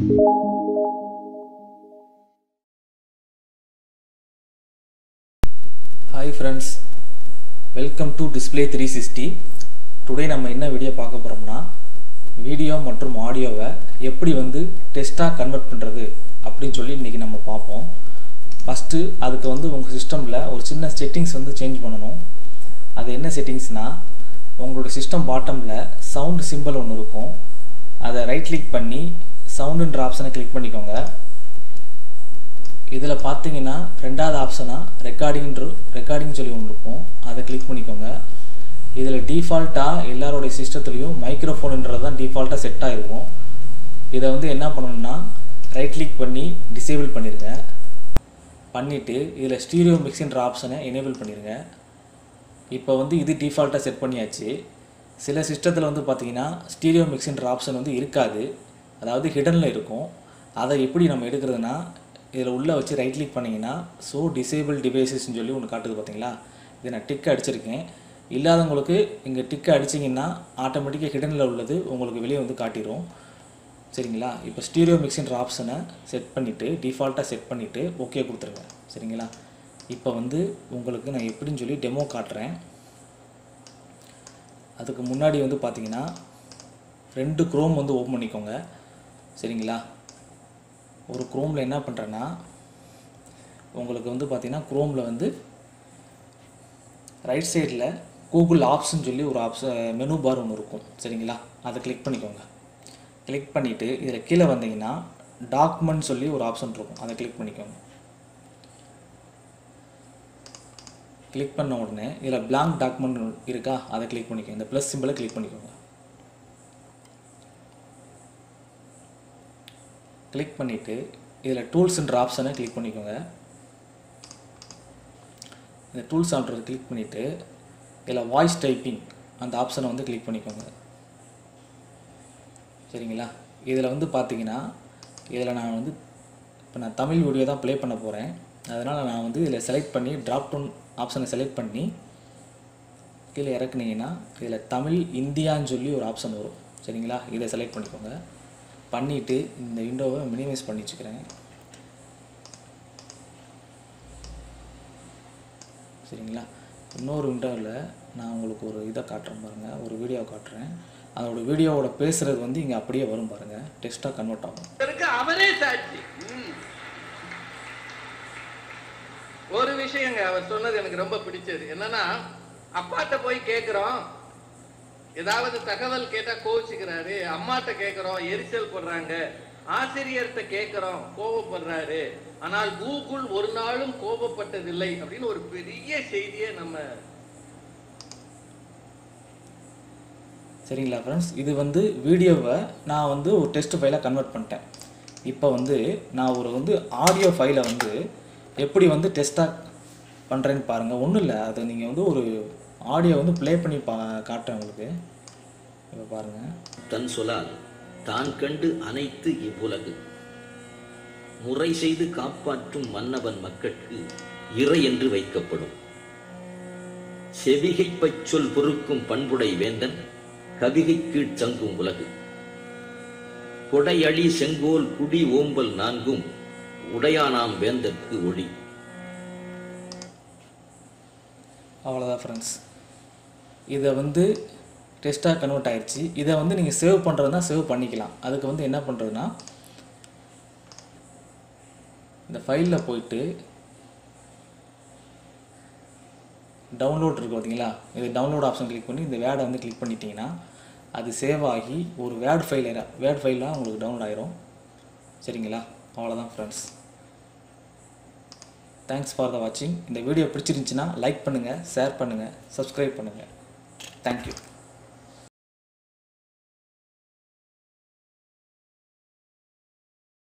Hi friends welcome to display three sixty today நம்ம என்ன video பார்க்க போகிறோம்னா வீடியோ மற்றும் ஆடியோவை எப்படி வந்து டெஸ்ட்டாக கன்வெர்ட் பண்ணுறது அப்படின்னு சொல்லி இன்றைக்கி நம்ம பார்ப்போம் ஃபஸ்ட்டு அதுக்கு வந்து உங்கள் சிஸ்டமில் ஒரு சின்ன செட்டிங்ஸ் வந்து சேஞ்ச் பண்ணணும் அது என்ன செட்டிங்ஸ்னால் உங்களோட சிஸ்டம் பாட்டமில் சவுண்ட் சிம்பிள் ஒன்று இருக்கும் அதை ரைட் கிளிக் பண்ணி சவுண்டுன்ற ஆப்ஷனை கிளிக் பண்ணிக்கோங்க இதில் பார்த்தீங்கன்னா ரெண்டாவது ஆப்ஷனாக ரெக்கார்டிங்ன்ற ரெக்கார்டிங் சொல்லி ஒன்று இருக்கும் அதை கிளிக் பண்ணிக்கோங்க இதில் டிஃபால்ட்டாக எல்லாரோடைய சிஸ்டத்துலேயும் மைக்ரோஃபோனுன்றது தான் டிஃபால்ட்டாக செட் ஆகிருக்கும் இதை வந்து என்ன பண்ணணும்னா ரைட் கிளிக் பண்ணி டிசேபிள் பண்ணிடுங்க பண்ணிவிட்டு இதில் ஸ்டீரியோ மிக்ஸின்ற ஆப்ஷனை எனேபிள் பண்ணிடுங்க இப்போ வந்து இது டிஃபால்ட்டாக செட் பண்ணியாச்சு சில சிஸ்டத்தில் வந்து பார்த்தீங்கன்னா ஸ்டீரியோ மிக்ஸின்ற ஆப்ஷன் வந்து இருக்காது அதாவது ஹிடனில் இருக்கும் அதை எப்படி நம்ம எடுக்கிறதுனா இதில் உள்ளே வச்சு ரைட் கிளிக் பண்ணிங்கன்னா ஸோ டிசேபிள் டிவைசஸ்ன்னு சொல்லி ஒன்று காட்டுது பார்த்தீங்களா இதை நான் டிக் அடிச்சிருக்கேன் இல்லாதவங்களுக்கு இங்கே டிக் அடிச்சிங்கன்னா ஆட்டோமேட்டிக்காக ஹிடனில் உள்ளது உங்களுக்கு வெளியே வந்து காட்டிடும் சரிங்களா இப்போ ஸ்டீரியோ மிக்ஸின்ற ஆப்ஷனை செட் பண்ணிவிட்டு டிஃபால்ட்டாக செட் பண்ணிவிட்டு ஓகே கொடுத்துருங்க சரிங்களா இப்போ வந்து உங்களுக்கு நான் எப்படின்னு சொல்லி டெமோ காட்டுறேன் அதுக்கு முன்னாடி வந்து பார்த்தீங்கன்னா ரெண்டு க்ரோம் வந்து ஓப்பன் பண்ணிக்கோங்க சரிங்களா ஒரு க்ரோமில் என்ன பண்ணுறேன்னா உங்களுக்கு வந்து பார்த்தீங்கன்னா க்ரோமில் வந்து ரைட் சைடில் கூகுள் ஆப்ஸ்ன்னு சொல்லி ஒரு ஆப்ஷன் மெனு பார் ஒன்று இருக்கும் சரிங்களா அதை கிளிக் பண்ணிக்கோங்க கிளிக் பண்ணிவிட்டு இதில் கீழே வந்தீங்கன்னா டாக்குமெண்ட் சொல்லி ஒரு ஆப்ஷன் இருக்கும் அதை கிளிக் பண்ணிக்கோங்க கிளிக் பண்ண உடனே இதில் blank டாக்குமெண்ட் இருக்கா அதை கிளிக் பண்ணிக்கோங்க இந்த ப்ளஸ் சிம்பிளை கிளிக் பண்ணிக்கோங்க கிளிக் பண்ணிவிட்டு இதில் டூல்ஸ்ன்ற ஆப்ஷனை கிளிக் பண்ணிக்கோங்க இந்த டூல்ஸ் ஆப்ஷனை கிளிக் பண்ணிவிட்டு இதில் வாய்ஸ் டைப்பிங் அந்த ஆப்ஷனை வந்து கிளிக் பண்ணிக்கோங்க சரிங்களா இதில் வந்து பார்த்தீங்கன்னா இதில் நான் வந்து இப்போ நான் தமிழ் வீடியோ தான் ப்ளே பண்ண போகிறேன் அதனால் நான் வந்து இதில் செலக்ட் பண்ணி ட்ராப் டவுன் ஆப்ஷனை செலக்ட் பண்ணி கீழே இறக்குனீங்கன்னா இதில் தமிழ் இந்தியான்னு சொல்லி ஒரு ஆப்ஷன் வரும் சரிங்களா இதை செலக்ட் பண்ணிக்கோங்க பண்ணிவிட்டு இந்த விண்டோவை மினிமைஸ் பண்ணி வச்சுக்கிறேன் சரிங்களா இன்னொரு விண்டோவில் நான் உங்களுக்கு ஒரு இதை காட்டுறேன் பாருங்கள் ஒரு வீடியோ காட்டுறேன் அதோட வீடியோவோட பேசுகிறது வந்து இங்கே அப்படியே வரும் பாருங்கள் டெஸ்ட்டாக கன்வெர்ட் ஆகும் இருக்கு அவரே சாட்சி ம். ஒரு விஷயங்க அவர் சொன்னது எனக்கு ரொம்ப பிடிச்சது என்னன்னா அப்பாட்ட போய் கேக்குறோம் ஏதாவது தகவல் கேட்டா கோவிச்சுக்கிறாரு அம்மாட்ட கேக்குறோம் எரிச்சல் படுறாங்க ஆசிரியர்கிட்ட கேக்குறோம் கோபப்படுறாரு ஆனால் கூகுள் ஒரு நாளும் கோபப்பட்டதில்லை அப்படின்னு ஒரு பெரிய செய்தியை நம்ம சரிங்களா ஃப்ரெண்ட்ஸ் இது வந்து வீடியோவை நான் வந்து ஒரு டெஸ்ட் ஃபைலாக கன்வெர்ட் பண்ணிட்டேன் இப்போ வந்து நான் ஒரு வந்து ஆடியோ ஃபைலை வந்து எப்படி வந்து டெஸ்ட்டாக பண்ணுறேன்னு பாருங்கள் ஒன்றும் இல்லை அது நீங்கள் வந்து ஒரு ஆடியோ வந்து ப்ளே பண்ணி பா காட்டுறேன் உங்களுக்கு இப்போ பாருங்கள் தன் சொலால் தான் கண்டு அனைத்து இவ்வுலகு முறை செய்து காப்பாற்றும் மன்னவன் மக்கட்கு இறை என்று வைக்கப்படும் செவிகைப்பச் சொல் பொறுக்கும் பண்புடை வேந்தன் கவிகை கீழ்ச் சங்கும் உலகு கொடையளி செங்கோல் குடி ஓம்பல் நான்கும் உடையானாம் வேந்தற்கு ஒளி அவ்வளோதான் ஃப்ரெண்ட்ஸ் இதை வந்து டெஸ்ட்டாக கன்வெர்ட் ஆயிடுச்சு இதை வந்து நீங்கள் சேவ் பண்ணுறதுனா சேவ் பண்ணிக்கலாம் அதுக்கு வந்து என்ன பண்ணுறதுனா இந்த ஃபைலில் போயிட்டு டவுன்லோட் இருக்குது பார்த்தீங்களா இது டவுன்லோட் ஆப்ஷன் கிளிக் பண்ணி இந்த வேடை வந்து கிளிக் பண்ணிட்டீங்கன்னா அது சேவ் ஆகி ஒரு வேர்ட் ஃபைல் வேர்ட் ஃபைலாக உங்களுக்கு டவுன்லோட் ஆயிரும் சரிங்களா அவ்வளோதான் ஃப்ரெண்ட்ஸ் தேங்க்ஸ் ஃபார் த வாட்சிங் இந்த வீடியோ பிடிச்சிருந்துச்சுன்னா லைக் பண்ணுங்கள் ஷேர் பண்ணுங்கள் சப்ஸ்கிரைப் பண்ணுங்கள் தேங்க்யூ